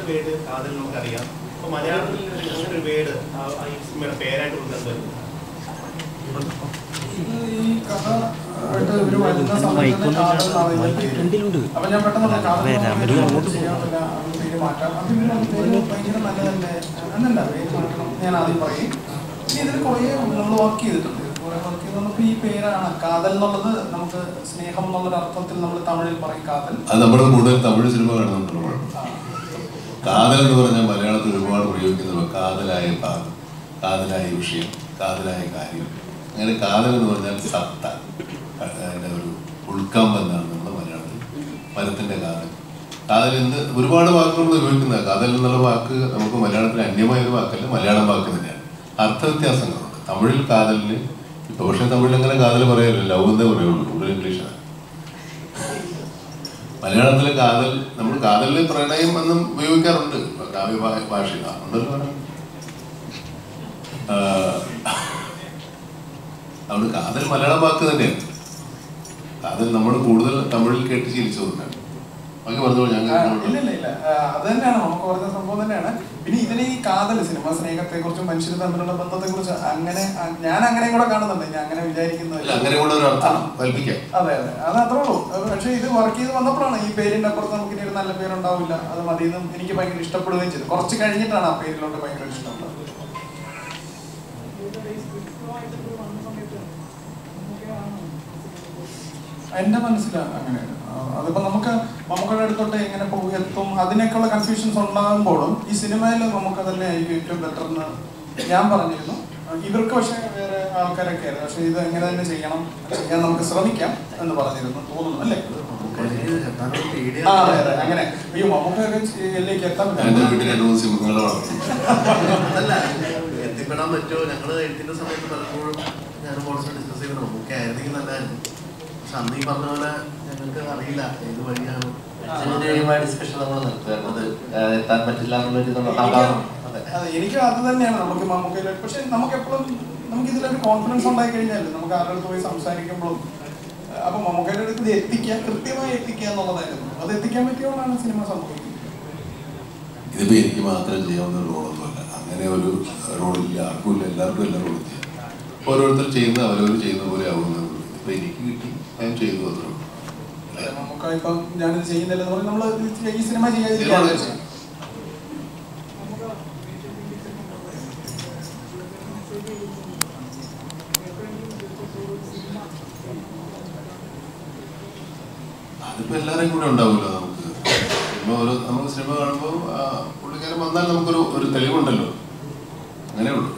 Word കാതൽ നമുക്കറിയാം അപ്പൊ മലയാളത്തിൽ ഒരു- അങ്ങനെ ഒരു വേർഡ് ഈ സിനിമയുടെ പേരായിട്ട് കൊടുക്കുന്നത് ഈ കഥ ആയിട്ട് ഇവര് വരുന്ന സമയത്ത് തന്നെ കാതൽ എന്നാണ് ഇതിന്റെ പേര്. അപ്പൊ ഞാൻ പെട്ടെന്ന് കാതൽ എന്ന് പറഞ്ഞ പേര് നമുക്ക് ശരിയാവില്ല, അത് പേര് മാറ്റാം. അത് ഇവര് അത് പേര് ഭയങ്കര നല്ലതല്ലേ? എന്നല്ല, പേര് മാറ്റണം. ഞാൻ ആദ്യം പറയും ഇനി ഇതിൽ കുറേ നമ്മൾ വർക്ക് ചെയ്തിട്ടുണ്ട് കുറേ വർക്ക് ചെയ്ത് നമുക്ക് ഈ പേരാണ് കാതൽ എന്നുള്ളത് നമുക്ക് സ്നേഹം എന്നുള്ളൊരു അർത്ഥത്തിൽ നമ്മൾ തമിഴിൽ പറയും കാതൽ അത് നമ്മൾ കൂടുതൽ തമിഴ് സിനിമ കാണുന്നുണ്ടല്ലോ കുഴപ്പം കാതൽ എന്ന് പറഞ്ഞാൽ മലയാളത്തിൽ ഒരുപാട് ഉപയോഗിക്കുന്നത് കാതലായ ഭാഗം കാതലായ വിഷയം കാതലായ കാര്യം അങ്ങനെ കാതൽ എന്ന് പറഞ്ഞാൽ സത്ത അതിൻ്റെ ഒരു ഉൾക്കാമ്പ് എന്നാണ് നമ്മുടെ മലയാളത്തിൽ മരത്തിൻ്റെ കാതൽ കാതൽ എന്ത് ഒരുപാട് വാക്കുകൾ നമ്മൾ ഉപയോഗിക്കുന്നത് കാതൽ എന്നുള്ള വാക്ക് നമുക്ക് മലയാളത്തിൽ അന്യമായ ഒരു വാക്കല്ല മലയാളം വാക്ക് തന്നെയാണ് അർത്ഥവ്യത്യാസങ്ങളുണ്ട് തമിഴിൽ കാതലിന് ഇപ്പൊ പക്ഷേ തമിഴിൽ അങ്ങനെ കാതൽ പറയാറില്ല ലവ് എന്നേ പറയുള്ളൂ കൂടുതൽ ഇംഗ്ലീഷാണ് മലയാളത്തിലെ കാതൽ നമ്മൾ കാതലിൽ പ്രണയം എന്നും ഉപയോഗിക്കാറുണ്ട് കാവ്യ ഭാ- ഭാഷയിൽ ആ, ഉണ്ടല്ലോ അവിടെ. ആ, അതുകൊണ്ട് കാതൽ മലയാളം വാക്ക് തന്നെയാണ് കാതൽ നമ്മൾ കൂടുതൽ തമിഴിൽ കേട്ട് ശീലിച്ചതുകൊണ്ടാണ് ബാക്കി പറഞ്ഞോളൂ ആ, ഞങ്ങൾ ഇല്ല ഇല്ല ഇല്ല ആ, അത് തന്നെയാണ് നമുക്ക് പറഞ്ഞ സംഭവം തന്നെയാണ് പിന്നെ ഇതിനെ ഈ കാതൽ സിനിമ സ്നേഹത്തെ കുറിച്ചും മനുഷ്യർ തമ്മിലുള്ള ബന്ധത്തെ കുറിച്ച് അങ്ങനെ ആ, ഞാൻ അങ്ങനെയും കൂടെ കാണുന്നുണ്ട് ഞാൻ അങ്ങനെ വിചാരിക്കുന്നത് അല്ല, അങ്ങനെ കൂടെ ഒരു അർത്ഥം കൽപ്പിക്കാം അതെ അതെ അത് അത്രേ ഉള്ളൂ അത് പക്ഷേ ഇത് വർക്ക് ചെയ്ത് വന്നപ്പോഴാണ് ഈ പേരിന്റെ അപ്പുറത്ത് നമുക്ക് ഇനി ഒരു നല്ല പേരുണ്ടാവില്ല അത് മതി എന്നും എനിക്ക് ഭയങ്കര ഇഷ്ടപ്പെടുകയും ചെയ്തു കുറച്ച് കഴിഞ്ഞിട്ടാണ് ആ പേരിലോട്ട് ഭയങ്കര ഇഷ്ടമുള്ളത് എന്റെ മനസ്സിലാണ് അങ്ങനെയാണ് ആ, അതിപ്പോ നമുക്ക് നമുക്കുടെ അടുത്തോട്ട് എങ്ങനെ പോകും എത്തും അതിനൊക്കെയുള്ള കൺഫ്യൂഷൻസ് ഉണ്ടാകുമ്പോഴും ഈ സിനിമയിൽ നമുക്ക് തന്നെ ആയിരിക്കും ഏറ്റവും ബെറ്റർ എന്ന് ഞാൻ പറഞ്ഞിരുന്നു ആ, ഇവർക്ക് പക്ഷേ വേറെ ആൾക്കാരൊക്കെ ആയിരുന്നു പക്ഷെ ഇത് എങ്ങനെ തന്നെ ചെയ്യണം ചെയ്യാൻ നമുക്ക് ശ്രമിക്കാം എന്ന് പറഞ്ഞിരുന്നു തോന്നുന്നു അല്ലേ ആ അതെ അതെ അങ്ങനെ അയ്യോ നമുക്കൊക്കെ ഇതിലേക്ക് എത്താൻ എന്റെ പറ്റില്ല വീട്ടിൽ രണ്ട് മൂന്ന് സിംഹങ്ങളെ വളർത്തി അതല്ല എത്തിപ്പെടാൻ പറ്റുമോ ഞങ്ങൾ എഴുത്തിന്റെ സമയത്ത് പലപ്പോഴും ഞാൻ കുറച്ച് ഡിസ്കസ് ചെയ്ത് നമുക്ക് ആയിരുന്നെങ്കിൽ നല്ലതായിരുന്നു പക്ഷെ അന്ന് ഈ പറഞ്ഞ പോലെ ഞങ്ങൾക്ക് അറിയില്ല ഏത് വഴിയാണ് ഡിസ്കഷൻ നമ്മൾ നിർത്തുകയാണ് അത് എത്താൻ പറ്റില്ല എന്നുള്ളൊരു ഇത് നമ്മൾ എനിക്ക് അതെ. അതെ എനിക്ക് അത് തന്നെയാണ് നമുക്ക് മമ്മൂക്കയിൽ പക്ഷെ നമുക്ക് എപ്പോഴും നമുക്ക് ഇതിലൊരു കോൺഫിഡൻസ് ഉണ്ടായി കഴിഞ്ഞാൽ നമുക്ക് ആരുടെ അടുത്ത് പോയി സംസാരിക്കുമ്പോഴും അഹ് അപ്പൊ മമ്മൂക്കയുടെ അടുത്ത് ഇത് എത്തിക്കുക കൃത്യമായി എത്തിക്കുക എന്നുള്ളതായിരുന്നു അത് എത്തിക്കാൻ പറ്റിയോണ്ടാണ് സിനിമ സംഭവിക്കുന്നത് ഇതിപ്പോ എനിക്ക് മാത്രം ചെയ്യാവുന്ന ഒരു റോളൊന്നുമല്ല അങ്ങനെ ഒരു റോളില്ല ആർക്കും ഇല്ല എല്ലാവർക്കും എല്ലാ റോളും ചെയ്യാം ഓരോരുത്തർ ചെയ്യുന്ന അവരവർ ചെയ്യുന്ന പോലെ ആവുന്നത് ഇപ്പൊ എനിക്ക് കിട്ടി ഞാൻ ചെയ്തു അത്രേ ഉള്ളൂ. അതെ, മമ്മൂക്ക ഇപ്പം ഞാനിത് ചെയ്യുന്നില്ലെന്ന് പറഞ്ഞ് നമ്മൾ ഈ സിനിമ ചെയ്യാതിരിക്കുകയാണ് ചെയ്യുന്നത്. അതിപ്പോ എല്ലാവരെയും കൂടെ ഉണ്ടാവുമല്ലോ നമുക്ക് സിനിമ ഓരോ നമുക്ക് സിനിമ കാണുമ്പോൾ പുള്ളിക്കാരൻ വന്നാൽ നമുക്കൊരു ഒരു തെളിവുണ്ടല്ലോ അങ്ങനെ ഉള്ളൂ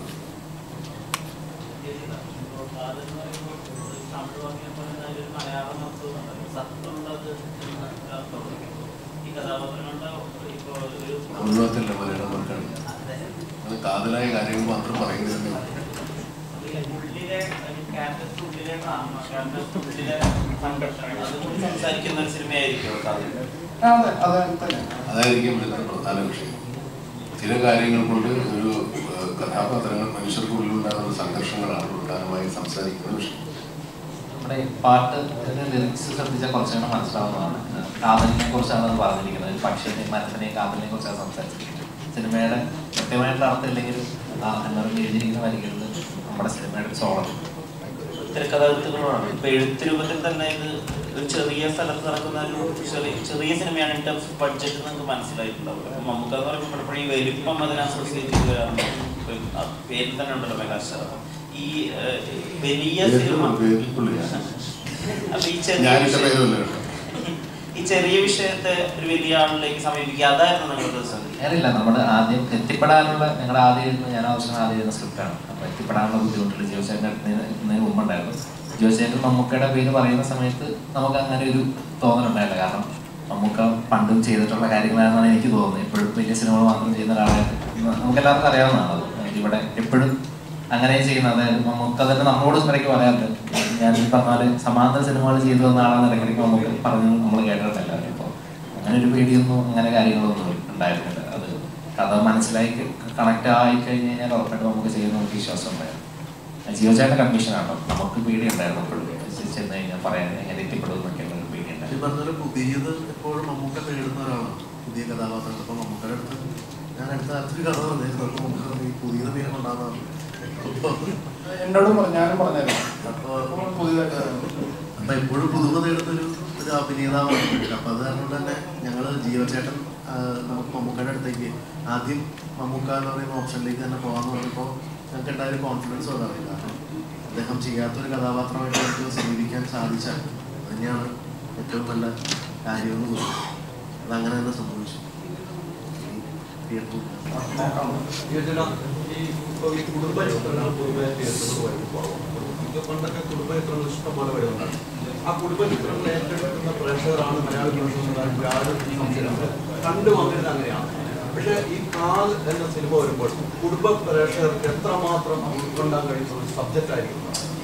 ഒഴിവാക്കല്ല മലയാളം വർക്കാണ് അത് കാതലായ കാര്യങ്ങൾ മാത്രം പറയുന്നതല്ലേ ഉള്ളൂ. സംസാരിക്കുന്ന ഒരു സിനിമയായിരിക്കും ആ, അതെ അതെ തന്നെ അതായിരിക്കും ഇവിടുത്തെ പ്രധാന വിഷയം ചില കാര്യങ്ങൾ കൊണ്ട് ഒരു ഏഹ്, കഥാപാത്രങ്ങൾ മനുഷ്യർക്കുള്ളിലുണ്ടാകുന്ന സംഘർഷങ്ങളാണ് പ്രധാനമായി സംസാരിക്കുന്ന വിഷയം നമ്മുടെ ഈ പാട്ട് ലിറിക്സ് ശ്രദ്ധിച്ചാൽ കുറച്ചുകൂടെ മനസ്സിലാവുന്നതാണ് കാതലിനെ കുറിച്ചാണ് അത് പറഞ്ഞിരിക്കുന്നത് ഒരു പക്ഷിയെയും മരത്തിനെയും കാതലിനെ കുറിച്ചാണ് സംസാരിച്ചിരിക്കുന്നത് സിനിമയുടെ കൃത്യമായിട്ടുള്ള അർത്ഥം ഇല്ലെങ്കിലും ആ എന്നോട് എഴുതിയിരിക്കുന്ന വരികളിൽ നമ്മുടെ സിനിമയുടെ ഒരു സോളം തിരക്കഥാകൃത്തുകളാണ് ഇപ്പൊ എഴുത്ത് രൂപത്തിൽ തന്നെ ഇത് ഒരു ചെറിയ സ്ഥലത്ത് നടക്കുന്ന ഒരു ചെറിയ ചെറിയ സിനിമയാണ് ഇൻ ടേംസ് ഓഫ് ബഡ്ജറ്റ് നിങ്ങൾക്ക് മനസ്സിലായിട്ടുണ്ടാവും അപ്പൊ നമുക്ക് എന്ന് പറയുമ്പോൾ പലപ്പോഴും ഈ വലിപ്പം അതിനെ അസോസിയേറ്റ് ചെയ്ത് വരാറുണ്ട് ഇപ്പൊ ആ പേരിൽ തന്നെ ഉണ്ടല്ലോ മെഗാസ്റ്റാർ ഈ ഏഹ്, വലിയ സിനിമ പേരിൽ പുള്ളിയാണ്. അപ്പൊ ഈ ചെറിയ ഞാനിട്ട വിഷയം- പേരുമല്ല കേട്ടോ. ഈ ചെറിയ വിഷയത്തെ ഒരു വലിയ ആളിലേക്ക് സമീപിക്കുക അതായിരുന്നു നിങ്ങളുടെ പ്രതിസന്ധി അറിയില്ല നമ്മുടെ ആദ്യം എത്തിപ്പെടാനുള്ള ഞങ്ങളുടെ ആദ്യം എഴുതുന്ന ഞാൻ ആവശ്യം ആദ്യം എഴുതുന്ന സ്ക്രിപ്റ്റാണ് അപ്പോൾ എത്തിപ്പെടാനുള്ള ബുദ്ധിമുട്ടുകൾ ജിയോസേൻ്റെ അടുത്ത് മുമ്പുണ്ടായിരുന്നു ജിയോസേൻ്റെ മമ്മൂക്കയുടെ പേര് പറയുന്ന സമയത്ത് നമുക്ക് അങ്ങനെ ഒരു തോന്നലുണ്ടായില്ല കാരണം മമ്മൂക്ക പണ്ടും ചെയ്തിട്ടുള്ള കാര്യങ്ങളാണെന്നാണ് എനിക്ക് തോന്നുന്നത് എപ്പോഴും വലിയ സിനിമകൾ മാത്രം ചെയ്യുന്ന ഒരാളായിട്ട് നമുക്ക് എല്ലാവർക്കും അറിയാവുന്നതാണ് അത് ഇവിടെ എപ്പോഴും അങ്ങനെ ചെയ്യുന്ന അതായത് മമ്മൂക്ക തന്നെ നമ്മളോട് ഇടയ്ക്ക് പറയാറുണ്ട് ഞാൻ ഈ പറഞ്ഞ സമാന്തര സിനിമകൾ ചെയ്തു വന്ന ആളാണ് ഇടയ്ക്കിടയ്ക്ക് മമ്മൂക്ക പറഞ്ഞു നമ്മൾ കേട്ടിട്ടില്ല അപ്പോൾ അങ്ങനെ ഒരു പേടിയൊന്നും അങ്ങനെ കാര്യങ്ങളൊന്നും ഉണ്ടായിരുന്നില്ല അത് കഥ മനസ്സിലായി കണക്ട് ആയി കഴിഞ്ഞ് കഴിഞ്ഞാൽ ഉറപ്പായിട്ട് നമുക്ക് ചെയ്യുന്ന നമുക്ക് വിശ്വാസം ഉണ്ടായിരുന്നു ജിയോചാന്റെ കണ്ടീഷനാണോ നമുക്ക് പേടി ഉണ്ടായിരുന്നു എപ്പോഴും ചെന്ന് കഴിഞ്ഞാൽ പറയാൻ എങ്ങനെ എത്തിപ്പെടും എന്നൊക്കെയുള്ള ഒരു പേടി ഈ ഉണ്ടായിരുന്നു പറഞ്ഞ പോലെ പുതിയത് എപ്പോഴും മമ്മൂക്ക നേടുന്ന ഒരാളാണ് പുതിയ കഥാപാത്രങ്ങൾ അപ്പോൾ നമുക്കടെ അടുത്ത് ഞാൻ അടുത്ത കാലത്തൊരു കഥ പറഞ്ഞായിരുന്നു അപ്പോൾ നമുക്ക് ഈ പുതിയ മീനെ കൊണ്ടാകുന്ന അപ്പോൾ എന്നോടും പറഞ്ഞു ഞാനും പറഞ്ഞായിരുന്നു അപ്പോൾ അപ്പോൾ പുതിയതായിട്ട് അപ്പൊ എപ്പോഴും പുതുമ തേടുന്നൊരു ഒരു അഭിനേതാവാണ് അപ്പൊ അത് കാരണം തന്നെ ഞങ്ങള് ജീവചേട്ടൻ ആ, നമുക്ക് മമ്മൂക്കയുടെ അടുത്തേക്ക് ആദ്യം മമ്മൂക്ക എന്ന് പറയുന്ന ഓപ്ഷനിലേക്ക് തന്നെ പോകാന്ന് പറഞ്ഞപ്പോൾ ഞങ്ങൾക്ക് ഉണ്ടായ ഒരു കോൺഫിഡൻസ് അതാണ് കാരണം അദ്ദേഹം ചെയ്യാത്തൊരു കഥാപാത്രമായിട്ട് നമുക്ക് സമീപിക്കാൻ സാധിച്ചാൽ അത് തന്നെയാണ് ഏറ്റവും നല്ല കാര്യമെന്ന് തോന്നുന്നു അതങ്ങനെ തന്നെ സംഭവിച്ചു തിയേറ്ററിൽ നോക്കാം യോജന ഈ ഇപ്പൊ ഈ കുടുംബ ചിത്രങ്ങൾ പൊതുവെ തിയേറ്ററിൽ വരുമ്പോൾ ഇത് പണ്ടൊക്കെ കുടുംബ ചിത്രങ്ങൾ ഇഷ്ടം പോലെ വരുന്നുണ്ട് ആ കുടുംബ ചിത്രങ്ങൾ ഏറ്റെടുക്കുന്ന പ്രേക്ഷകരാണ് മലയാള പ്രേക്ഷകർ യാതൊരു സംശയമില്ല കണ്ടു വന്നിരുന്നത് അങ്ങനെയാണ് പക്ഷേ ഈ കാൽ എന്ന സിനിമ വരുമ്പോൾ കുടുംബ പ്രേക്ഷകർക്ക് എത്രമാത്രം ഉൾക്കൊണ്ടാൻ കഴിയുന്ന ഒരു സബ്ജക്റ്റ് ആയിരിക്കും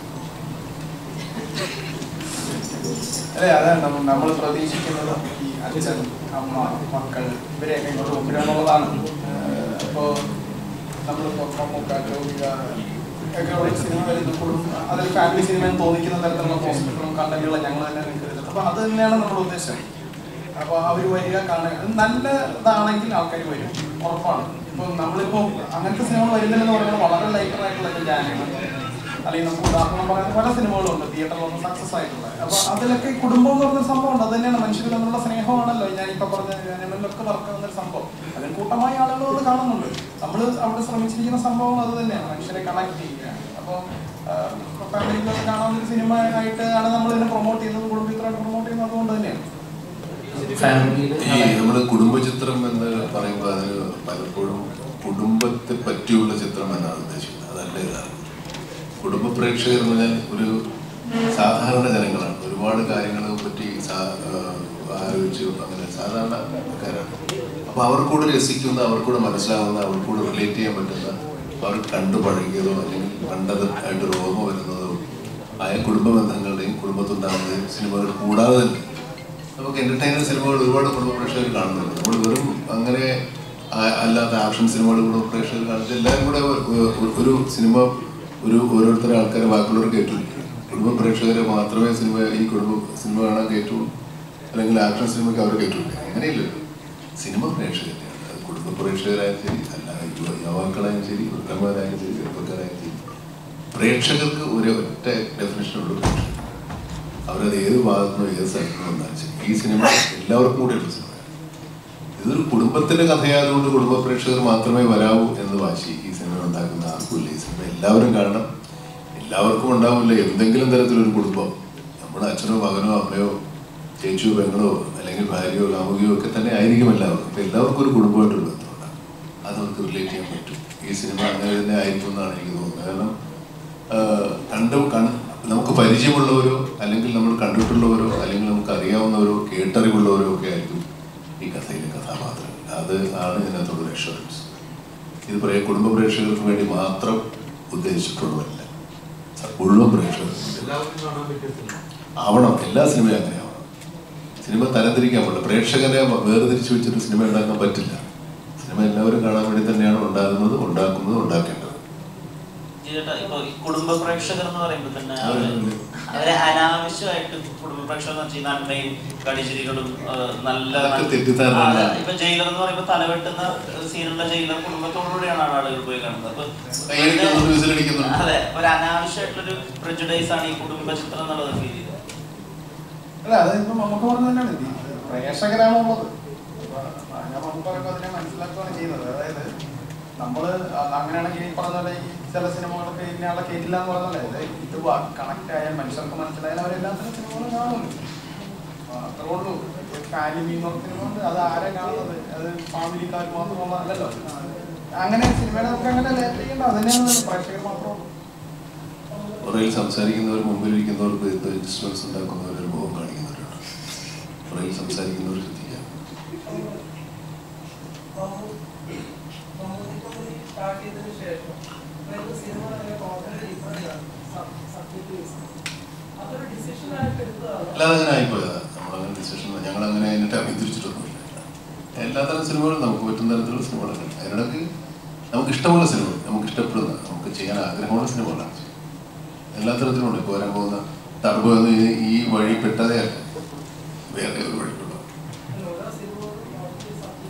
അതെ അതാണ് നമ്മൾ പ്രതീക്ഷിക്കുന്നത് ഈ അച്ഛൻ അമ്മ മക്കൾ ഇവരെയൊക്കെ ഇങ്ങോട്ട് കൊണ്ടുവരാനുള്ളതാണ് അപ്പോൾ നമ്മളിപ്പോൾ മമ്മൂക്ക ജോബിക ഒക്കെ ഉള്ള സിനിമ വരുന്ന കുടുംബം അതൊരു ഫാമിലി സിനിമ എന്ന് തോന്നിക്കുന്ന തരത്തിലുള്ള പോസ്റ്ററുകളും കണ്ടന്റുകളും ഞങ്ങൾ തന്നെ നിൽക്കരുത് അപ്പോൾ അത് തന്നെയാണ് നമ്മുടെ ഉദ്ദേശം അപ്പോൾ അവർ വരിക കാണുക അത് നല്ല ഇതാണെങ്കിൽ ആൾക്കാർ വരും ഉറപ്പാണ് ഇപ്പം നമ്മളിപ്പോൾ അങ്ങനത്തെ സിനിമകൾ വരുന്നില്ലെന്ന് പറയുന്നത് വളരെ ലൈറ്റർ ആയിട്ടുള്ള ജാനങ്ങൾ അല്ലെങ്കിൽ നമുക്ക് ഉദാഹരണം പറയാൻ പല സിനിമകളുണ്ട് തിയേറ്ററിലൊന്നും സക്സസ് ആയിട്ടുള്ള അപ്പോൾ അതിലൊക്കെ ഈ കുടുംബം എന്ന് പറഞ്ഞൊരു സംഭവം ഉണ്ട് അത് തന്നെയാണ് മനുഷ്യർ തമ്മിലുള്ള സ്നേഹമാണല്ലോ ഞാൻ ഇപ്പൊ പറഞ്ഞ ഞാനിലൊക്കെ വർക്കാവുന്ന ഒരു സംഭവം അതിൽ കൂട്ടമായി ആളുകൾ അത് കാണുന്നുണ്ട് നമ്മൾ അവിടെ ശ്രമിച്ചിരിക്കുന്ന സംഭവം അത് തന്നെയാണ് മനുഷ്യരെ കണക്ട് ചെയ്യുക അപ്പോൾ ഫാമിലികളൊക്കെ കാണാവുന്ന ഒരു സിനിമ ആയിട്ട് ആണ് നമ്മൾ ഇതിനെ പ്രൊമോട്ട് ചെയ്യുന്നത് കുടുംബത്തിലായിട്ട് പ്രൊമോട്ട് ചെയ്യുന്നത് അതുകൊണ്ട് തന്നെയാണ് ഫാമിലിയിൽ ഈ നമ്മുടെ കുടുംബചിത്രം എന്ന് പറയുമ്പോൾ അതിന് പലപ്പോഴും കുടുംബത്തെ പറ്റിയുള്ള ചിത്രം എന്നാണ് ഉദ്ദേശിക്കുന്നത് അതല്ല ഇതാണ് കുടുംബ പ്രേക്ഷകർ എന്ന് പറഞ്ഞാൽ ഒരു സാധാരണ ജനങ്ങളാണ് ഒരുപാട് കാര്യങ്ങളെ പറ്റി സാ- ആഹ് ആലോചിച്ച് അങ്ങനെ സാധാരണ ആൾക്കാരാണ് അപ്പൊ അവർക്കൂടെ രസിക്കുന്ന അവർക്കൂടെ മനസ്സിലാവുന്ന അവർക്കൂടെ റിലേറ്റ് ചെയ്യാൻ പറ്റുന്ന അവർ കണ്ടു പഴകിയതോ അല്ലെങ്കിൽ കണ്ടത് ആയിട്ട് ഒരു ഓർമ്മ വരുന്നതോ ആയ കുടുംബ ബന്ധങ്ങളുടെയും കുടുംബത്തുണ്ടാകുന്ന സിനിമകൾ കൂടാതെ തന്നെ നമുക്ക് എന്റർടൈനർ സിനിമകൾ ഒരുപാട് കുടുംബ പ്രേക്ഷകർ കാണുന്നുണ്ട് നമ്മൾ വെറും അങ്ങനെ ആ- അല്ലാത്ത ആക്ഷൻ സിനിമകൾ കുടുംബ പ്രേക്ഷകർ കാണുന്നത് എല്ലാവരും കൂടെ ഒരു- ഒരു- ഒരു സിനിമ ഒരു ഓരോരുത്തരെ ആൾക്കാരെ ബാക്കിയുള്ളവർ കേട്ടിരിക്കും കുടുംബ പ്രേക്ഷകരെ മാത്രമേ സിനിമ ഈ കുടുംബ സിനിമ കാണാൻ കേട്ടുള്ളൂ അല്ലെങ്കിൽ ആക്ഷൻ സിനിമയ്ക്ക് അവർ കേട്ടില്ല അങ്ങനെയില്ലല്ലോ സിനിമ പ്രേക്ഷകരെയാണ് അത് കുടുംബ പ്രേക്ഷകരായാലും ശരി അല്ലാതെ യുവ- യുവാക്കളായാലും ശരി വൃദ്ധന്മാരായാലും ശരി ചെറുപ്പക്കാരായാലും ശരി പ്രേക്ഷകർക്ക് ഒരു ഒറ്റ ഡെഫിനേഷനുള്ള പ്രേക്ഷകർ അവരത് ഏത് ഭാഗത്തുനിന്നോ ഏത് സ്ഥലത്തുനിന്നോ വന്നാലും ശരി ഈ സിനിമ എല്ലാവർക്കും കൂടെയുള്ള സിനിമയാണ് ഇതൊരു കുടുംബത്തിന്റെ കഥയായതുകൊണ്ട് കുടുംബ പ്രേക്ഷകർ മാത്രമേ വരാവൂ എന്ന് വാശി ഈ സിനിമ ഉണ്ടാക്കുന്ന ആർക്കുമില്ല ഈ സിനിമ എല്ലാവരും കാണണം എല്ലാവർക്കും ഉണ്ടാവില്ല എന്തെങ്കിലും തരത്തിലൊരു കുടുംബം നമ്മുടെ അച്ഛനോ മകനോ അമ്മയോ ചേച്ചിയോ പെങ്ങളോ അല്ലെങ്കിൽ ഭാര്യയോ കാമുകിയോ ഒക്കെ തന്നെ ആയിരിക്കും എല്ലാവർക്കും അപ്പൊ എല്ലാവർക്കും ഒരു കുടുംബമായിട്ടൊരു ബന്ധമുണ്ടാകും അത് നമുക്ക് റിലേറ്റ് ചെയ്യാൻ പറ്റും ഈ സിനിമ അങ്ങനെ തന്നെ ആയിരിക്കും എന്നാണ് എനിക്ക് തോന്നുന്നത് കാരണം ആഹ് കണ്ടും കണ് നമുക്ക് പരിചയമുള്ളവരോ അല്ലെങ്കിൽ നമ്മൾ കണ്ടിട്ടുള്ളവരോ അല്ലെങ്കിൽ നമുക്ക് അറിയാവുന്നവരോ കേട്ടറിവുള്ളവരോ ഒക്കെ ആയിരിക്കും ഈ കഥയിലെ കഥാപാത്രങ്ങൾ അത് ആണ് ഇതിനകത്തുള്ള അഷുറൻസ് ഇത് പറയ കുടുംബ പ്രേക്ഷകർക്ക് വേണ്ടി മാത്രം ഉദ്ദേശിച്ചിട്ടുള്ളതല്ല മുഴുവൻ പ്രേക്ഷകർക്ക് വേണ്ടി. എല്ലാവർക്കും കാണാൻ പറ്റിയ സിനിമ ആവണം എല്ലാ സിനിമയും അങ്ങനെ ആവണം സിനിമ തരംതിരിക്കാൻ പാടില്ല പ്രേക്ഷകരെ വേർതിരിച്ച് വെച്ചിട്ട് സിനിമ ഉണ്ടാക്കാൻ പറ്റില്ല സിനിമ എല്ലാവരും കാണാൻ വേണ്ടി തന്നെയാണ് ഉണ്ടാകുന്നത് ഉണ്ടാക്കുന്നത് ഉണ്ടാക്കേണ്ടത് ചേട്ടാ ഇപ്പൊ ഈ കുടുംബ പ്രേക്ഷകർ എന്ന് പറയുമ്പോൾ തന്നെ അവര് അവരെ അനാവശ്യമായിട്ട് കുടുംബ പ്രേക്ഷകർ എന്ന് വെച്ചാൽ ഈ നന്മയും കളിച്ചിരികളും നല്ല അതൊക്കെ തെറ്റിദ്ധാരണകളാണ്. ആ, ഇപ്പൊ ജയിലർ എന്ന് പറയുമ്പോൾ തലവെട്ടുന്ന സീനുള്ള ജയിലർ കുടുംബത്തോടുകൂടിയാണ് ആളുകൾ പോയി കാണുന്നത് അപ്പൊ കൈയടിക്കുന്നുണ്ട്, വിസിലടിക്കുന്നുണ്ട്. അതെ ഒരു അനാവശ്യമായിട്ടുള്ളൊരു പ്രജുഡൈസ് ആണ് ഈ കുടുംബ ചിത്രം എന്നുള്ളത് ഫീൽ ചെയ്തത് അല്ല അത് ഇപ്പം നമുക്ക് പറഞ്ഞ തന്നെയാണ് ഇത് പ്രേക്ഷകരാണുള്ളത് അപ്പൊ ഞാൻ നമുക്ക് പറയുമ്പോൾ അതിനെ മനസ്സിലാക്കുകയാണ് ചെയ്യുന്നത് അതായത് നമ്മള് അ- അങ്ങനെയാണെങ്കിൽ ഈ പറഞ്ഞ പോലെ ഈ ചില സിനിമകളൊക്കെ ഇന്നയാളെ കേട്ടില്ല എന്ന് പറഞ്ഞല്ലേ ഇത് ഇത് കണക്ട് ആയാൽ മനുഷ്യർക്ക് മനസ്സിലായാൽ അവരെല്ലാത്തിനും സിനിമകളും കാണുമല്ലോ അപ്പൊ അത്രേ ഉള്ളൂ ഫാമിലി എന്ന് പറഞ്ഞ സിനിമ ഉണ്ട് അത് ആരെ കാണുന്നത് അത് ഫാമിലിക്കാർ മാത്രമുള്ളതല്ലല്ലോ അങ്ങനെ സിനിമയെ നമുക്ക് അങ്ങനെ ലേറ്റ് ചെയ്യേണ്ട അത് തന്നെയാണ് പ്രേക്ഷകർ മാത്രമുള്ളൂ പുറകിൽ സംസാരിക്കുന്നവർ മുമ്പിലിരിക്കുന്നവർക്ക് എന്ത് ഡിസ്റ്റർബൻസ് ഉണ്ടാക്കുന്നവർ ഒരു മുഖം കാണിക്കുന്നവരുണ്ട് പുറകിൽ സംസാരിക്കുന്നവർ ശ്രദ്ധിക്കാം അല്ലാതെ അങ്ങനെ ആയിപ്പോയതാ നമ്മളങ്ങനെ ഡിസിഷൻ ഞങ്ങൾ അങ്ങനെ അതിനെ തിരിച്ചിട്ടൊന്നുമില്ല എല്ലാത്തരം സിനിമകളും നമുക്ക് പറ്റുന്ന തരത്തിലുള്ള സിനിമകളൊക്കെ ഉണ്ട് അതിനിടയ്ക്ക് നമുക്ക് ഇഷ്ടമുള്ള സിനിമ നമുക്ക് ഇഷ്ടപ്പെടുന്ന നമുക്ക് ചെയ്യാൻ ആഗ്രഹമുള്ള സിനിമകളാണ് എല്ലാ തരത്തിലും ഉണ്ട് ഇപ്പോൾ വരാൻ പോകുന്ന ടർബോ എന്ന് ഈ- ഈ വഴി പെട്ടതേ അല്ല വേറെ ഒരു വഴിക്കുള്ള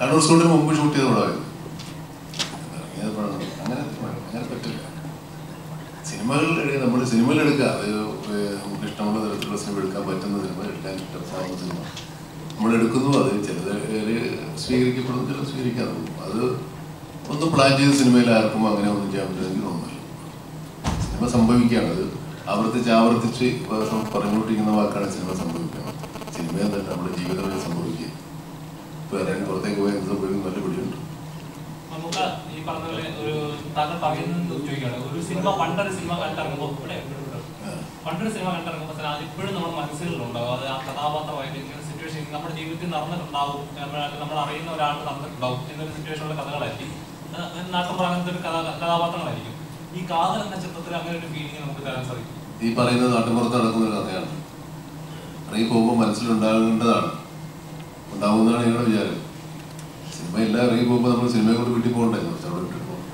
കണ്ണൂർ സ്കൂളിന് മുമ്പ് ഷൂട്ട് ചെയ്ത പടമായിരുന്നു ഇറങ്ങിയത് പടം അങ്ങനെ അങ്ങനെ പറ്റില്ല സിനിമകൾ നമ്മൾ സിനിമകൾ എടുക്കുക അത് ഏഹ് നമുക്ക് ഇഷ്ടമുള്ള തരത്തിലുള്ള സിനിമ എടുക്കാൻ പറ്റുന്ന സിനിമ എടുക്കാൻ ഇഷ്ടപ്പെടാവുന്ന സിനിമ നമ്മൾ എടുക്കുന്നു അത് ചിലത് ഏറെ സ്വീകരിക്കപ്പെടുന്നു ചിലത് സ്വീകരിക്കാതെ പോകും അത് ഒന്നും പ്ലാൻ ചെയ്ത സിനിമയിൽ ആർക്കും അങ്ങനെ ഒന്നും ചെയ്യാൻ പറ്റുമെങ്കിൽ ഒന്നുമില്ല സിനിമ സംഭവിക്കുകയാണ് അത് ആവർത്തിച്ച് ആവർത്തിച്ച് പറഞ്ഞുകൊണ്ടിരിക്കുന്ന വാക്കാണ് സിനിമ സംഭവിക്കുന്നത് സിനിമ എന്നല്ല നമ്മുടെ ജീവിതത്തിൽ സംഭവിക്കുക ഇപ്പോൾ ആരെങ്കിലും പുറത്തേക്ക് പോയാൽ എന്ത് സംഭവിക്കും നല്ല പിടിയുണ്ട് നമുക്ക് ഈ പറഞ്ഞ പോലെ ഒരു താങ്കൾ പറയുന്നത് ചോദിക്കുകയാണ് ഒരു സിനിമ പണ്ടൊരു സിനിമ കണ്ടിറങ്ങുമ്പോൾ ഇവിടെ ഇവിടെ, ഇവിടെ. പണ്ടൊരു സിനിമ കണ്ടിറങ്ങുമ്പോൾ തന്നെ അത് ഇപ്പോഴും നമ്മുടെ മനസ്സിലുണ്ടാവും അത് ആ കഥാപാത്രമായിട്ട് ഇങ്ങനെ സിറ്റുവേഷൻ നമ്മുടെ ജീവിതത്തിൽ നടന്നിട്ടുണ്ടാവും നമ്മൾ- നമ്മൾ അറിയുന്ന ഒരാൾക്ക് നടന്നിട്ടുണ്ടാവും എന്നൊരു സിറ്റുവേഷനുള്ള കഥകളായിരിക്കും അത് നാട്ടുമ്പുറ അങ്ങനത്തെ ഒരു കഥാ കഥാപാത്രങ്ങളായിരിക്കും ഈ കാതൽ എന്ന ചിത്രത്തിൽ അങ്ങനെ ഒരു ഫീലിംഗ് നമുക്ക് തരാൻ സാധിക്കും ഈ പറയുന്ന നാട്ടുമ്പുറത്ത് നടക്കുന്ന ഒരു കഥയാണ് ഇറങ്ങി പോകുമ്പോൾ മനസ്സിലുണ്ടാകേണ്ടതാണ് ഉണ്ടാവുമെന്നാണ് ഞങ്ങളുടെ വിചാരം സിനിമ എല്ലാം ഇറങ്ങി പോകുമ്പോൾ നമ്മൾ സിനിമയെ കൊണ്ട് വീട്ടിൽ പോകണ്ടേ കുറച്ച് അവിടെ വിട്ടിട്ട് പോകണം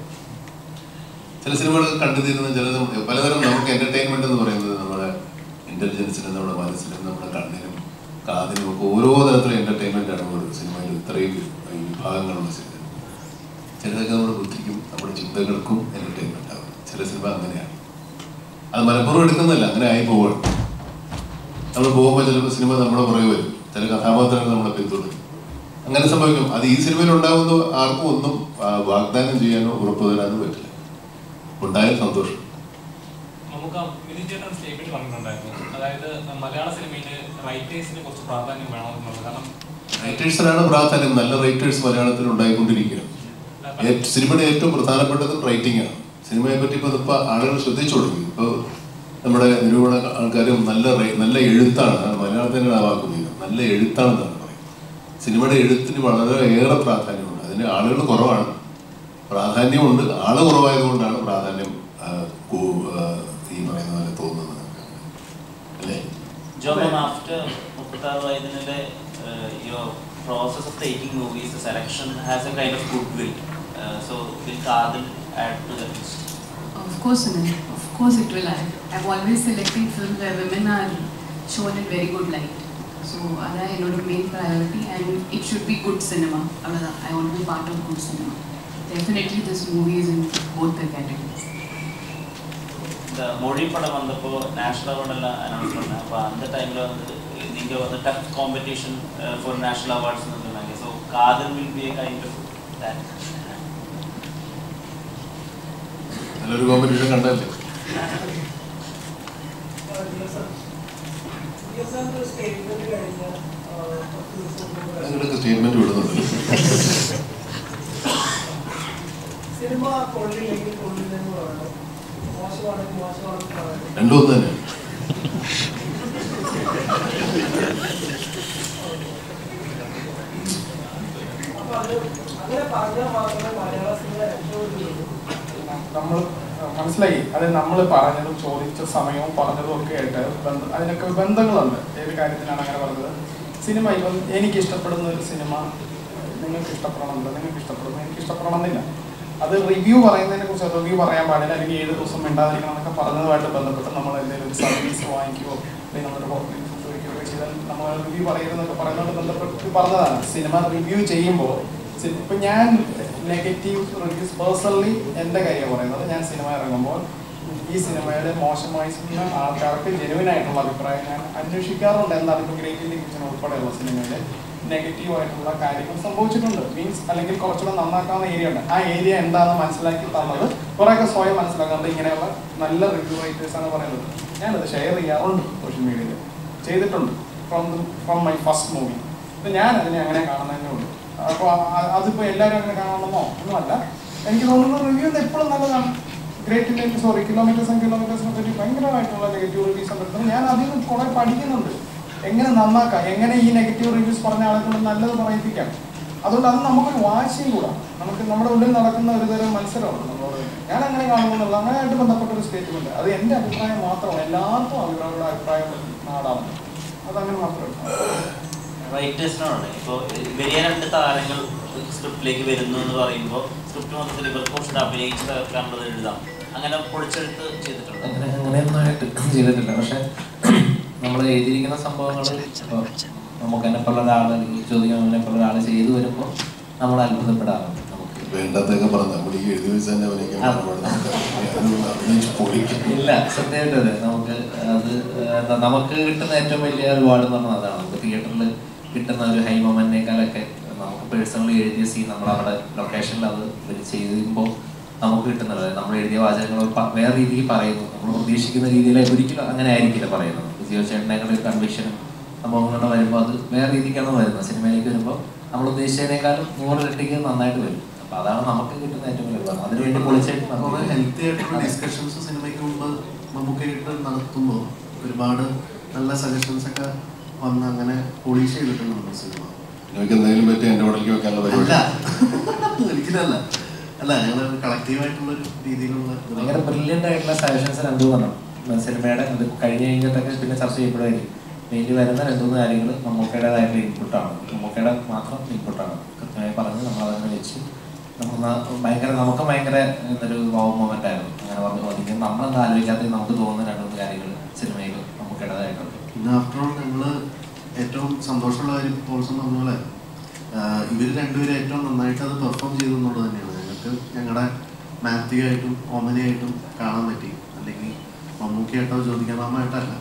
ചില സിനിമകളൊക്കെ കണ്ടു തീരുന്ന ചില പലതരം നമുക്ക് എന്റർടൈൻമെന്റ് എന്ന് പറയുന്നത് നമ്മുടെ ഇന്റലിജൻസിനും നമ്മുടെ മനസ്സിനും നമ്മുടെ കണ്ണിനും കാതിനും ഒക്കെ ഓരോ തരത്തിലുള്ള എന്റർടൈൻമെന്റ് ആണ് ഒരു സിനിമയിൽ ഇത്രയും ഈ വിഭാഗങ്ങളുള്ള സിനിമ ചിലതൊക്കെ നമ്മുടെ ബുദ്ധിക്കും നമ്മുടെ ചിന്തകൾക്കും എന്റർടൈൻമെന്റ് ആവും ചില സിനിമ അങ്ങനെയാണ് അത് മനഃപൂർവ്വം എടുക്കുന്നില്ല അങ്ങനെ ആയി പോവാണ് നമ്മൾ പോകുമ്പോൾ ചിലപ്പോൾ സിനിമ നമ്മുടെ പുറകെ വരും ചില കഥാപാത്രങ്ങൾ നമ്മളെ പിന്തുടരും അങ്ങനെ സംഭവിക്കും അത് ഈ സിനിമയിൽ ഉണ്ടാകുന്ന ആർക്കും ഒന്നും ആ, വാഗ്ദാനം ചെയ്യാനോ ഉറപ്പ് തരാനോ പറ്റില്ല ഉണ്ടായാൽ സന്തോഷം നമുക്ക് വിനീത് ചേട്ടൻ സ്റ്റേറ്റ്മെന്റ് പറഞ്ഞിട്ടുണ്ടായിരുന്നു അതായത് മലയാള സിനിമയിൽ റൈറ്റേഴ്സിന് കുറച്ച് പ്രാധാന്യം വേണമെന്നുള്ളത് കാരണം റൈറ്റേഴ്സിനാണ് പ്രാധാന്യം നല്ല റൈറ്റേഴ്സ് മലയാളത്തിൽ ഉണ്ടായിക്കൊണ്ടിരിക്കുകയാണ് ഏ- സിനിമയുടെ ഏറ്റവും പ്രധാനപ്പെട്ടത് റൈറ്റിംഗ് ആണ് സിനിമയെ പറ്റി ഇപ്പോൾ ഇപ്പോൾ ആളുകൾ ശ്രദ്ധിച്ചു തുടങ്ങി ഇപ്പോൾ നമ്മുടെ നിരൂപണ ആൾക്കാരും നല്ല റൈ- നല്ല എഴുത്താണ് അത് മലയാളത്തിൻ്റെ വാക്കുന്നത് നല്ല എഴുത്താണെന്നാണ് പറയുന്നത് സിനിമയുടെ എഴുത്തിന് വളരെ ഏറെ പ്രാധാന്യമുണ്ട് അതിന് ആളുകൾ കുറവാണ് പ്രാധാന്യമുണ്ട് ആള് കുറവായതുകൊണ്ടാണ് പ്രാധാന്യം ആ, കൂ- ആ, ഈ പറയുന്ന പോലെ തോന്നുന്നത് അല്ലേ John, after Muktar Vaidyanile, uh, your process of taking movies, the selection has a kind of goodwill. Uh, so will Kadal add to the list? Of course, Sunil. Of course it will add. I'm always selecting films where women are shown in very good light. So that I know the main priority and it should be good cinema. I want to be part of good cinema. Definitely this movie is in both the categories. இந்த மொழி படம் வந்தப்போ national அவார்டெல்லாம் announce பண்ணேன் அப்போ அந்த டைமில் வந்து நீங்கள் வந்து டஃப் காம்படிஷன் ஃபார் நேஷனல் அவார்ட்ஸ்னு சொன்னாங்க so Kaathal will be kind of that നല്ലൊരു കോമ്പറ്റീഷൻ കണ്ടല്ലേ നിങ്ങളൊക്കെ സ്റ്റേറ്റ്മെന്റ് വിടുന്നുണ്ട് സിനിമ കൊള്ളില്ലെങ്കിൽ കൊള്ളില്ലെന്ന് പറയണം മോശമാണെങ്കിൽ മോശമാണെന്ന് പറയണം രണ്ടും ഒന്ന് തന്നെ അപ്പൊ അത് അങ്ങനെ പറഞ്ഞാൽ മാത്രമേ മലയാള സിനിമ രക്ഷപ്പെടുകയുള്ളൂ നമ്മൾ മനസ്സിലായി അത് നമ്മൾ പറഞ്ഞതും ചോദിച്ച സമയവും പറഞ്ഞതും ഒക്കെ ആയിട്ട് ബന്ധ അതിനൊക്കെ ബന്ധങ്ങളുണ്ട് ഏത് കാര്യത്തിനാണ് അങ്ങനെ പറഞ്ഞത് സിനിമ ഇപ്പം എനിക്ക് ഇഷ്ടപ്പെടുന്ന ഒരു സിനിമ നിങ്ങൾക്ക് ഇഷ്ടപ്പെടണമെന്നില്ല നിങ്ങൾക്ക് ഇഷ്ടപ്പെടുന്നു എനിക്ക് ഇഷ്ടപ്പെടണമെന്നില്ല അത് റിവ്യൂ പറയുന്നതിനെ കുറിച്ച് റിവ്യൂ പറയാൻ പാടില്ല അല്ലെങ്കിൽ ഏഴ് ദിവസം മിണ്ടാതിരിക്കണം എന്നൊക്കെ പറഞ്ഞതുമായിട്ട് ബന്ധപ്പെട്ട് നമ്മൾ എന്തെങ്കിലും ഒരു സർവീസ് വാങ്ങിക്കുകയോ അല്ലെങ്കിൽ നമ്മളൊരു ഹോട്ടലിൽ ഫുഡ് കഴിക്കുകയോ ചെയ്താൽ നമ്മൾ റിവ്യൂ പറയരുതെന്നൊക്കെ പറയുന്നതുകൊണ്ട് ബന്ധപ്പെട്ട് പറഞ്ഞതാണ് സിനിമ റിവ്യൂ ചെയ്യുമ്പോൾ സി- ഇപ്പൊ ഞാൻ നെഗറ്റീവ് റിവ്യൂസ് പേഴ്സണലി എൻ്റെ കാര്യം പറയുന്നത് ഞാൻ സിനിമ ഇറങ്ങുമ്പോൾ ഈ സിനിമയുടെ മോശമായി സിനിമ ആൾക്കാർക്ക് ജെനുവിൻ ആയിട്ടുള്ള അഭിപ്രായം ഞാൻ അന്വേഷിക്കാറുണ്ട് എന്താണ് ഇപ്പോൾ ഗ്രേറ്റ് ഇന്ത്യൻ കിച്ചൺ ഉൾപ്പെടെയുള്ള സിനിമയിൽ നെഗറ്റീവ് ആയിട്ടുള്ള കാര്യങ്ങൾ സംഭവിച്ചിട്ടുണ്ട് മീൻസ് അല്ലെങ്കിൽ കുറച്ചുകൂടെ നന്നാക്കാവുന്ന ഏരിയ ഉണ്ട് ആ ഏരിയ എന്താണെന്ന് മനസ്സിലാക്കി തന്നത് കുറേയൊക്കെ സ്വയം മനസ്സിലാക്കുന്നത് ഇങ്ങനെയുള്ള നല്ല റിവ്യൂ റൈറ്റേഴ്സ് ആണ് പറയുന്നത് ഞാനത് ഷെയർ ചെയ്യാറുണ്ട് സോഷ്യൽ മീഡിയയിൽ ചെയ്തിട്ടുണ്ട് from from my first movie ഞാൻ അതിനെ അങ്ങനെ കാണുന്നതന്നെ ഉള്ളൂ അപ്പോൾ അതിപ്പോൾ എല്ലാവരും അങ്ങനെ കാണണമെന്നോ ഒന്നുമല്ല എനിക്ക് തോന്നുന്നു റിവ്യൂ എപ്പോഴും നല്ലതാണ് great Indian sorry kilometres and കിലോമീറ്റേഴ്സിനെ പറ്റി ഭയങ്കരമായിട്ടുള്ള നെഗറ്റീവ് റിവ്യൂസ് ഉണ്ട് ഞാൻ അതിൽ നിന്ന് കുറെ പഠിക്കുന്നുണ്ട് എങ്ങനെ നന്നാക്കാം എങ്ങനെ ഈ നെഗറ്റീവ് റിവ്യൂസ് പറഞ്ഞ ആളുകൾ നല്ലത് പറയിപ്പിക്കാം അതുകൊണ്ട് അത് നമുക്കൊരു വാശിയും കൂടാ നമുക്ക് നമ്മുടെ ഉള്ളിൽ നടക്കുന്ന ഒരു തരം മത്സരമാണ് നമ്മളോട് ഞാൻ അങ്ങനെ കാണുമെന്നുള്ള അങ്ങനെയായിട്ട് ബന്ധപ്പെട്ട ഒരു സ്റ്റേറ്റ്മെന്റ് അത് എൻ്റെ അഭിപ്രായം മാത്രമാണ് എല്ലാവർക്കും അവരവരുടെ അഭിപ്രായം നാടാണ് അതങ്ങനെ മാത്രമേ റൈറ്റേഴ്സിനോടാണ് ഇപ്പോൾ വലിയ രണ്ട് താരങ്ങൾ സ്ക്രിപ്റ്റിലേക്ക് വരുന്നു എന്ന് പറയുമ്പോൾ സ്ക്രിപ്റ്റ് മൊത്തത്തിൽ ഇവർക്ക് കുറച്ചുകൂടെ അഭിനയിച്ച് തകർക്കാനുള്ളത് എഴുതാം അങ്ങനെ പൊളിച്ചെടുത്ത് ചെയ്തിട്ടുണ്ട് അങ്ങനെ അങ്ങനെയൊന്നായിട്ട് ചെയ്തിട്ടില്ല പക്ഷെ നമ്മൾ എഴുതിയിരിക്കുന്ന സംഭവങ്ങൾ ഇപ്പോൾ നമുക്ക് എന്നെ പോലെ ഒരാൾ ചോദിക്കാൻ എന്നെ പോലെ ഒരാൾ ചെയ്തു വരുമ്പോൾ നമ്മൾ അത്ഭുതപ്പെടാറുണ്ട് നമുക്ക് വേണ്ടാത്തൊക്കെ പറഞ്ഞു നമ്മൾ ഈ എഴുതി വെച്ച് തന്നെ അഭിനയിക്കാൻ പാടില്ല. നമുക്ക് അഭിനയിച്ച് പൊളിക്കും ഇല്ല സത്യമായിട്ടും അതെ നമുക്ക് അത് എന്താ നമുക്ക് കിട്ടുന്ന ഏറ്റവും വലിയ റിവാർഡ് എന്ന് പറഞ്ഞാൽ അതാണ് നമുക്ക് തിയേറ്ററിൽ കിട്ടുന്ന ഒരു ഹൈ മൊമെന്റിനേക്കാളൊക്കെ നമുക്ക് പേഴ്സണലി എഴുതിയ സീൻ നമ്മൾ അവിടെ ലൊക്കേഷനിൽ അത് ഇവര് ചെയ്യുമ്പോൾ നമുക്ക് കിട്ടുന്നത് നമ്മൾ എഴുതിയ വാചകങ്ങൾ പ- വേറെ രീതിയിൽ പറയുന്നു നമ്മൾ പ്രതീക്ഷിക്കുന്ന രീതിയിൽ ഒരിക്കലും അങ്ങനെ ആയിരിക്കില്ല പറയുന്നത് ജിയോ ചേട്ടനേക്കാളും ഒരു കൺവിക്ഷനും സംഭവങ്ങളൊക്കെ വരുമ്പോൾ അത് വേറെ രീതിക്കാണ് വരുന്നത് സിനിമയിലേക്ക് വരുമ്പോൾ നമ്മൾ ഉദ്ദേശിച്ചതിനേക്കാളും നൂറിരട്ടിക്ക് നന്നായിട്ട് വരും അപ്പൊ അതാണ് നമുക്ക് കിട്ടുന്ന ഏറ്റവും വലിയ റിവാർഡ് അതിനുവേണ്ടി പൊളിച്ചായിട്ട് കുറെ നമുക്ക് ഹെൽത്തി ആയിട്ടുള്ള ഡിസ്കഷൻസ് സിനിമയ്ക്ക് മുമ്പ് മമ്മൂക്കായിട്ട് നടത്തുമ്പോൾ ഒരുപാട് നല്ല സജഷൻസ് ഒക്കെ വന്ന് അങ്ങനെ പോളിഷ് ചെയ്തിട്ടുണ്ട് നമ്മുടെ സിനിമ നിങ്ങൾക്ക് എന്തെങ്കിലും പറ്റി എൻ്റെ ഉടലേക്ക് വെക്കാനുള്ള അല്ല പരിപാടി ഒരിക്കലല്ല അല്ല ഞങ്ങൾ കളക്റ്റീവായിട്ടുള്ള ഒരു രീതിയിലുള്ള ഇത് ഭയങ്കര ബ്രില്യൻ്റ് ആയിട്ടുള്ള സജഷൻസ് രണ്ടു പറഞ്ഞു സിനിമയുടെ അത് കഴിഞ്ഞ് കഴിഞ്ഞിട്ടൊക്കെ പിന്നെ ചർച്ച ചെയ്യപ്പെടുമായിരിക്കും മെയിൻലി വരുന്ന രണ്ടു മൂന്ന് കാര്യങ്ങൾ മമ്മൂക്കയുടേതായിട്ടുള്ള ഇൻപുട്ടാണ് മമ്മൂക്കയുടെ മാത്രം ഇൻപുട്ടാണ് കൃത്യമായി പറഞ്ഞ് നമ്മൾ അതങ്ങനെ വെച്ച് നമ്മൾ ന- ഭയങ്കര നമുക്ക് ഭയങ്കര എന്തൊരു വൗ മൊമെന്റ് ആയിരുന്നു അങ്ങനെ പറഞ്ഞു അതിന് നമ്മളെന്താ ആലോചിക്കാത്ത നമുക്ക് തോന്നുന്ന രണ്ട് മൂന്ന് കാര്യങ്ങൾ സിനിമയിൽ മമ്മൂക്കയുടേതായിട്ടുണ്ട് പിന്നെ ആഫ്റ്റർ ഓൾ ഞങ്ങൾ ഏറ്റവും സന്തോഷമുള്ള കാര്യം പോൾസം പറഞ്ഞ പോലെ ഇവർ രണ്ടുപേരും ഏറ്റവും നന്നായിട്ട് അത് പെർഫോം ചെയ്തു എന്നുള്ളത് തന്നെയാണ് ഞങ്ങൾക്ക് ഞങ്ങളുടെ മാത്യയായിട്ടും ഓമനയായിട്ടും കാണാൻ പറ്റി അല്ലെങ്കിൽ മമ്മൂക്കയായിട്ടോ ജ്യോതികമാമായിട്ടല്ല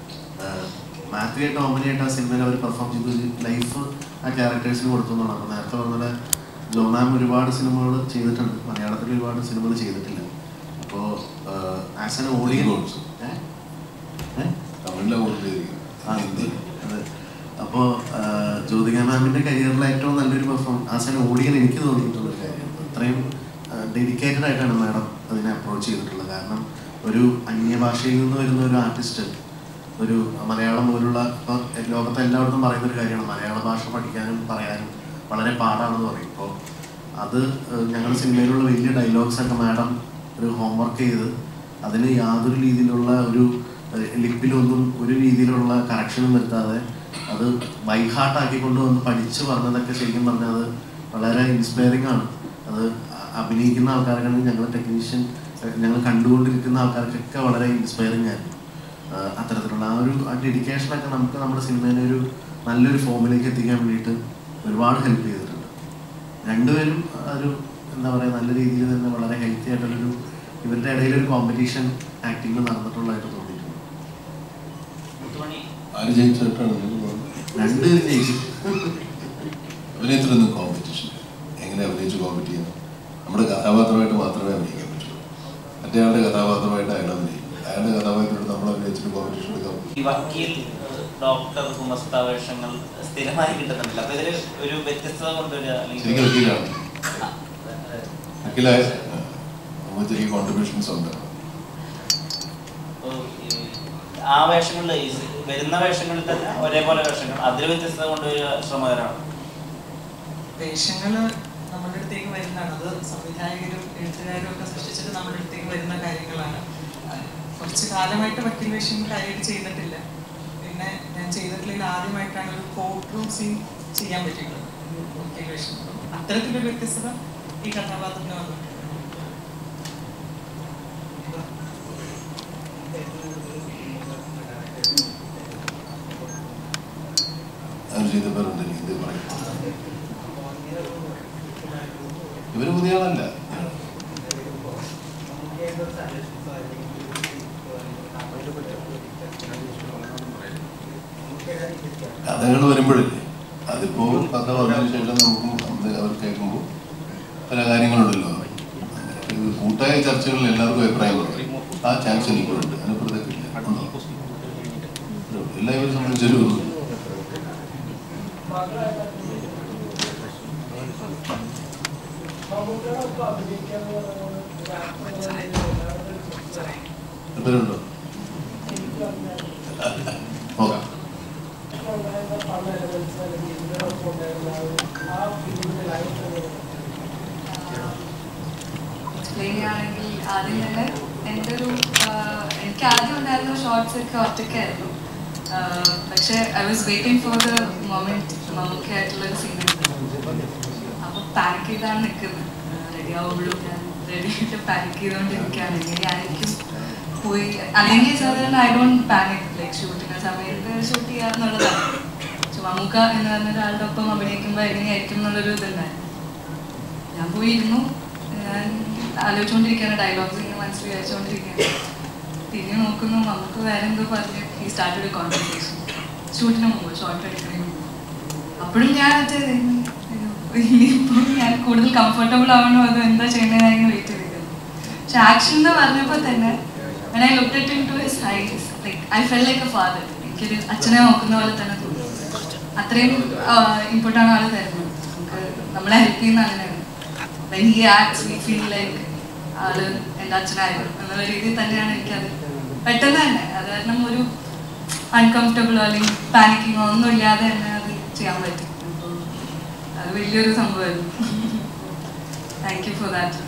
മാത്യു ആയിട്ട് ഓമനയായിട്ട് ആ സിനിമയിൽ അവർ പെർഫോം ചെയ്തു ലൈഫ് ആ ക്യാരക്ടേഴ്സിന് കൊടുത്തു എന്നുള്ളതാണ് അപ്പോൾ നേരത്തെ പറഞ്ഞ പോലെ ജോ മാം ഒരുപാട് സിനിമകൾ ചെയ്തിട്ടുണ്ട് മലയാളത്തിൽ ഒരുപാട് സിനിമകൾ ചെയ്തിട്ടില്ല അപ്പോൾ as an audience uh uh തമിഴിലെ കൂടുതൽ ആ, ഹിന്ദി. അതെ. അപ്പോ ആ, ജ്യോതിക മാമിന്റെ കരിയറിലെ ഏറ്റവും നല്ലൊരു പെർഫോം ആസ് എൻ ഓഡിയൻ എനിക്ക് തോന്നിയിട്ടുള്ള ഒരു കാര്യം അത്രയും ഡെഡിക്കേറ്റഡ് ആയിട്ടാണ് മാഡം അതിനെ അപ്രോച്ച് ചെയ്തിട്ടുള്ളത് കാരണം ഒരു അന്യഭാഷയിൽ നിന്ന് വരുന്ന ഒരു ആർട്ടിസ്റ്റ് ഒരു മലയാളം പോലുള്ള ഇപ്പം ലോകത്തെ എല്ലായിടത്തും പറയുന്ന ഒരു കാര്യമാണ് മലയാള ഭാഷ പഠിക്കാനും പറയാനും വളരെ പാടാണെന്ന് പറയും അപ്പോൾ അത് ഞങ്ങളുടെ സിനിമയിലുള്ള വലിയ ഡയലോഗ്സ് ഒക്കെ മാഡം ഒരു ഹോംവർക്ക് ചെയ്ത് അതിന് യാതൊരു രീതിയിലുള്ള ഒരു ഏഹ്, ലിപ്പിലൊന്നും ഒരു രീതിയിലുള്ള കറക്ഷനും വരുത്താതെ അത് ബൈഹാർട്ട് ആക്കിക്കൊണ്ട് വന്ന് പഠിച്ച് പറഞ്ഞതൊക്കെ ശരിക്കും പറഞ്ഞാൽ അത് വളരെ ഇൻസ്പയറിംഗ് ആണ് അത് അ- അഭിനയിക്കുന്ന ആൾക്കാർക്കാണെങ്കിൽ ഞങ്ങൾ ടെക്നീഷ്യൻ ഞങ്ങൾ കണ്ടുകൊണ്ടിരിക്കുന്ന ആൾക്കാർക്കൊക്കെ വളരെ ഇൻസ്പയറിംഗ് ആയിരുന്നു ആഹ് അത്തരത്തിലുള്ള ആ ഒരു ആ ഡെഡിക്കേഷനൊക്കെ നമുക്ക് നമ്മുടെ സിനിമേനെ ഒരു നല്ലൊരു ഫോമിലേക്ക് എത്തിക്കാൻ വേണ്ടിയിട്ട് ഒരുപാട് ഹെൽപ്പ് ചെയ്തിട്ടുണ്ട് രണ്ടുപേരും ഒരു എന്താ പറയുക നല്ല രീതിയിൽ തന്നെ വളരെ ഹെൽത്തി ആയിട്ടുള്ളൊരു ഇവരുടെ ഇടയിൽ ഒരു കോമ്പറ്റീഷൻ ആക്ടിങ് നടന്നിട്ടുള്ളതായിട്ട് തോന്നിയിട്ടുണ്ട് മുത്തുമണി ആര് ജയിച്ചിട്ടാണ് നിങ്ങൾ പറഞ്ഞത്? രണ്ടുപേരും ജയിച്ചു അഭിനയത്തിലൊന്നും കോമ്പറ്റീഷൻ എങ്ങനെ അഭിനയിച്ച് കോമ്പറ്റ് ചെയ്യുന്നു നമ്മുടെ കഥാപാത്രമായിട്ട് മാത്രമേ അഭിനയിക്കാൻ പറ്റുള്ളൂ മറ്റേ ആളുടെ കഥാപാത്രമായിട്ട് അയാൾ അഭിനയിക്കും അയാളുടെ കഥാപാത്രമായിട്ട് നമ്മൾ അഭിനയിച്ചിട്ട് കോമ്പറ്റീഷൻ എടുക്കാൻ പറ്റും ഈ വക്കീൽ ഡോക്ടർ ഗുമസ്ത വേഷങ്ങൾ സ്ഥിരമായി കിട്ടുന്നുണ്ടല്ലോ അപ്പൊ ഇതില് ഒരു വ്യത്യസ്തത കൊണ്ടുവരിക ശരിക്കും വക്കീലാണ് വക്കീലായ നമ്മൾ ചെറിയ കോൺട്രിബ്യൂഷൻസ് ഉണ്ട് ഇപ്പൊ ഈ ആ വേഷങ്ങളിൽ ഈ വരുന്ന വേഷങ്ങളിൽ തന്നെ ഒരേപോലെ വേഷങ്ങൾ അതിൽ വ്യത്യസ്തത കൊണ്ടുവരിക ശ്രമകരമാണ് വേഷങ്ങള് നമ്മുടെ അടുത്തേക്ക് വരുന്നതാണ് അത് സംവിധായകരും എഴുത്തുകാരും ഒക്കെ സൃഷ്ടിച്ചിട്ട് നമ്മുടെ അടുത്തേക്ക് വരുന്ന കാര്യങ്ങളാണ് അഹ് കുറച്ച് കാലമായിട്ട് വക്കീൽ വേഷം കാര്യമായിട്ട് ചെയ്തിട്ടില്ല പിന്നെ ഞാൻ ചെയ്തിട്ടുള്ളതിൽ ആദ്യമായിട്ടാണ് ഒരു കോർട്ട് റൂം സീൻ ചെയ്യാൻ പറ്റിയിട്ടുള്ളത് ഒരു വക്കീൽ വേഷം അത്തരത്തിലൊരു വ്യത്യസ്തത ഈ കഥാപാത്രത്തിന് വന്നിട്ടുണ്ട് അത് ചെയ്ത പേരുണ്ട് എനിക്ക് ഇത് പറയും ഇവര് പുതിയ ആളല്ല കഥകൾ വരുമ്പോഴല്ലേ അതിപ്പോ കഥ വന്നതിന് ശേഷം നമുക്കും അത് അവർ കേൾക്കുമ്പോൾ പല കാര്യങ്ങളുണ്ടല്ലോ ഇത് കൂട്ടായ ചർച്ചകളിൽ എല്ലാവർക്കും അഭിപ്രായം പറയും ആ ചാൻസ് എനിക്കുണ്ട് അതിനപ്പുറത്തേക്കില്ല ഉണ്ടോ? എല്ലാവരും സംബന്ധിച്ചൊരു പേരുണ്ടോ നോക്കാം എക്സ്പ്ലെയിൻ ചെയ്യുകയാണെങ്കിൽ ആദ്യം തന്നെ എൻ്റെ ഒരു ആഹ്, എനിക്ക് ആദ്യം ഉണ്ടായിരുന്ന ഷോർട്സ് ഒക്കെ ഒറ്റയ്ക്കായിരുന്നു ആഹ്, പക്ഷേ I was waiting for the moment നമുക്ക് ആയിട്ടുള്ളൊരു സീൻ അപ്പോൾ പാക്ക് ചെയ്താണ് നിൽക്കുന്നത് റെഡി ആവുമ്പോഴും ഞാൻ റെഡി ആയിട്ട് പാക്ക് ചെയ്തുകൊണ്ടിരിക്കുകയാണ് എങ്ങനെയായിരിക്കും പോയി അല്ലെങ്കിൽ സാധാരണ ഐ ഡോണ്ട് പാനിക് ലൈക്ക് ഷൂട്ടിൻ്റെ സമയത്ത് ഷൂട്ട് ചെയ്യുക എന്നുള്ളതാണ് പക്ഷെ മമ്മൂക്ക എന്ന് പറഞ്ഞ ഒരാളുടെ ഒപ്പം അഭിനയിക്കുമ്പോൾ എങ്ങനെയായിരിക്കും എന്നുള്ളൊരു ഇതുണ്ടായിരുന്നു പോയിരുന്നു ഞാൻ ആലോചിച്ചുകൊണ്ടിരിക്കുകയാണ് ഡയലോഗ്സ് ഇങ്ങനെ മനസ്സിൽ വിചാരിച്ചുകൊണ്ടിരിക്കുകയാണ് തിരിഞ്ഞ് നോക്കുന്നു നമുക്ക് വേറെ എന്തോ പറഞ്ഞ് ഈ സ്റ്റാർട്ടഡ് കോൺവെർസേഷൻ ഷൂട്ടിന് മുമ്പ് ഷോർട്ട് എടുക്കുന്നതിന് മുമ്പ് അപ്പോഴും ഞാൻ മറ്റേ ഇനിയിപ്പോൾ ഞാൻ കൂടുതൽ കംഫർട്ടബിൾ ആവണോ അതോ എന്താ ചെയ്യണേന്ന് വെയിറ്റ് ചെയ്തിരുന്നു പക്ഷെ ആക്ഷൻ എന്ന് പറഞ്ഞപ്പോൾ തന്നെ when I looked at into his eyes, like I felt like a father. എനിക്കൊരു അച്ഛനെ നോക്കുന്ന പോലെ തന്നെ തോന്നി അത്രയും ഇമ്പോർട്ടാണ് ആള് തരുന്നത് നമുക്ക് നമ്മളെ ഹെൽപ്പ് ചെയ്യുന്ന അങ്ങനെയാണ് when he acts we feel like ആള് എൻ്റെ അച്ഛനായിരുന്നു എന്നുള്ള രീതിയിൽ തന്നെയാണ് എനിക്കത് പെട്ടെന്ന് തന്നെ അത് കാരണം ഒരു അൺകംഫർട്ടബിളോ അല്ലെങ്കിൽ പാനിക്കിങ്ങോ ഒന്നും ഇല്ലാതെ തന്നെ അത് ചെയ്യാൻ പറ്റും അപ്പോൾ അത് വലിയൊരു സംഭവമായിരുന്നു താങ്ക് യു ഫോർ ദാറ്റ്